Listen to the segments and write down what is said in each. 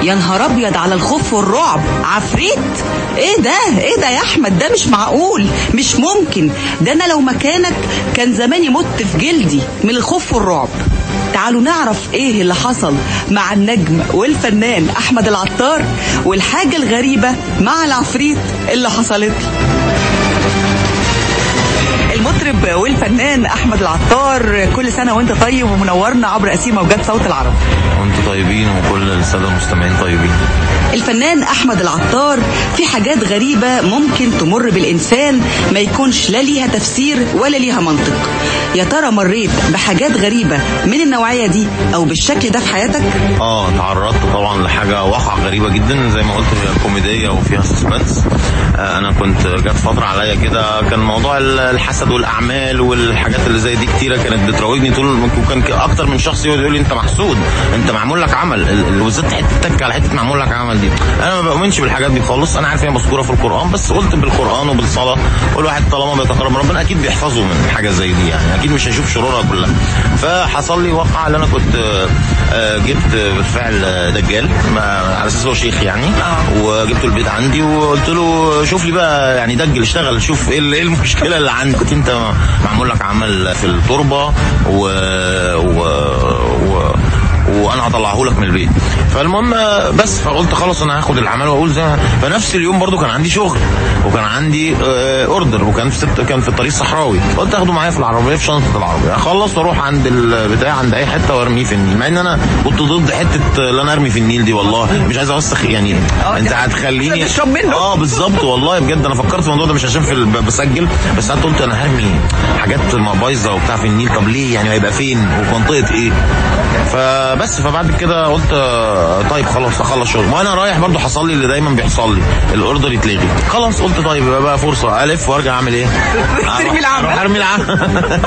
يا نهار ابيض على الخوف والرعب عفريت ايه ده ايه ده يا احمد ده مش معقول مش ممكن ده انا لو مكانك كان زماني مت في جلدي من الخوف والرعب تعالوا نعرف ايه اللي حصل مع النجم والفنان احمد العطار والحاجة الغريبة مع العفريت اللي حصلت له المطرب والفنان احمد العطار كل سنه وانت طيب ومنورنا عبر اسير موجات صوت العرب وانتم طيبين وكل الساده المستمعين طيبين الفنان احمد العطار في حاجات غريبه ممكن تمر بالانسان ما يكونش لا ليها تفسير ولا ليها منطق يا ترى مريت بحاجات غريبه من النوعيه دي او بالشكل ده في حياتك اه تعرضت طبعا لحاجه واقعه غريبه جدا زي ما قلت هي كوميديه وفيها سسبنس آه انا كنت جت فتره عليا كده كان موضوع الحسد والاعمال والحاجات اللي زي دي كتيره كانت بتراودني طول وكان اكتر من شخص يقعد يقول لي انت محسود انت معمول لك عمل وزدت حته تك على حته معمول لك عمل دي انا ما بؤمنش بالحاجات دي خالص انا عارف هي مذكوره في القران بس قلت بالقران وبالصلاه والواحد طالما بيتقرب ربنا اكيد بيحفظه من حاجه زي دي يعني اكيد مش هيشوف شرورها كلها فحصل لي واقعه اللي انا كنت جبت بالفعل دجال على اساس هو شيخ يعني وجبته البيت عندي وقلت له شوف لي بقى يعني دجل اشتغل شوف ايه المشكله اللي عندك كنت انت معمول لك عمل في التربه و, و... و... وانا هطلعه لك من البيت فالمهم بس فقلت خلاص انا هاخد العمل واقول زي ما فنفس اليوم برضو كان عندي شغل وكان عندي اوردر وكان في ست كان في الطريق الصحراوي قلت اخده معايا في العربيه في شنطه العربيه اخلص واروح عند البتاع عند اي حته وارميه في النيل مع ان انا كنت ضد حته ان انا ارمي في النيل دي والله مش عايز اوسخ يعني انت هتخليني اه بالظبط والله بجد انا فكرت في الموضوع ده مش عشان في بسجل بس قعدت قلت انا هرمي حاجات بايظه وبتاع في النيل طب ليه يعني هيبقى فين وفي منطقه ايه فبس فبعد كده قلت طيب خلاص اخلص شغل وانا رايح برضو حصل لي اللي دايما بيحصل لي الاوردر يتلغي خلاص قلت طيب يبقى بقى فرصه الف وارجع اعمل ايه ترمي العمل ارمي العمل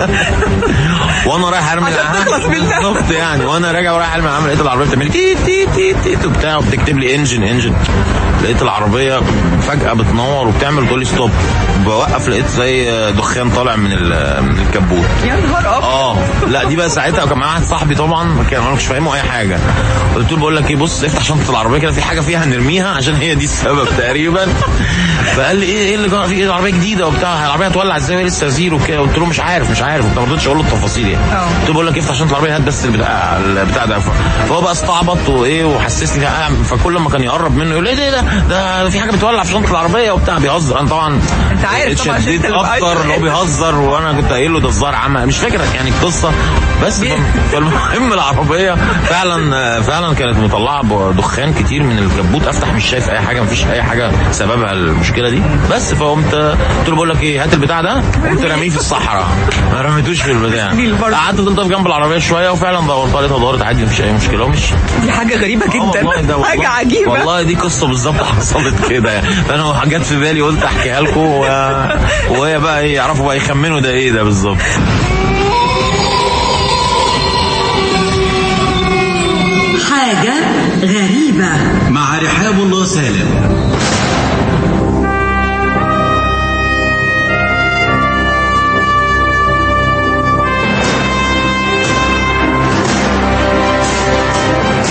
وانا رايح ارمي العمل بالظبط يعني وانا راجع ورايح ارمي العمل لقيت العربيه بتعمل تي تي تي تي وبتاع وبتكتب لي انجن انجن لقيت العربيه فجاه بتنور وبتعمل تقول لي ستوب بوقف لقيت زي دخان طالع من من الكبوت يا نهار ابيض اه لا دي بقى ساعتها كان معايا واحد صاحبي طبعا كان انا مش فاهمه اي حاجه قلت له بقول لك ايه بص افتح شنطه العربيه كده في حاجه فيها هنرميها عشان هي دي السبب تقريبا فقال لي ايه ايه اللي جرى في ايه العربيه جديده وبتاع العربيه هتولع ازاي لسه زيرو كده قلت له مش عارف مش عارف انت ما رضيتش اقول له التفاصيل يعني قلت له بقول لك افتح شنطه العربيه هات بس البتاع البتاع ده فهو بقى استعبط وايه وحسسني فكل ما كان يقرب منه يقول ايه ده ده ده في حاجه بتولع في شنطه العربيه وبتاع بيهزر انا طبعا انت عارف طبعا اتشديت اكتر ان هو بيهزر وانا كنت قايل له ده الظاهر عمل مش فاكر يعني القصه بس فالمهم العربيه فعلا فعلا كانت مطلعه دخان كتير من الكبوت افتح مش شايف اي حاجه مفيش اي حاجه سببها المشكله دي بس فقمت قلت له بقول لك ايه هات البتاع ده قمت رميه في الصحراء ما رميتوش في البتاع قعدت فضلت جنب العربيه شويه وفعلا دورت لقيتها دورت عادي مفيش اي مشكله ومش دي حاجه غريبه جدا حاجه عجيبه والله دي قصه بالظبط حصلت كده يعني فانا جت في بالي قلت احكيها لكم و... وهي بقى ايه يعرفوا بقى يخمنوا ده ايه ده بالظبط حاجة غريبة مع رحاب الله سالم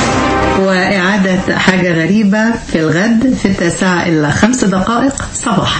وإعادة حاجة غريبة في الغد في التاسعة إلا خمس دقائق صباحا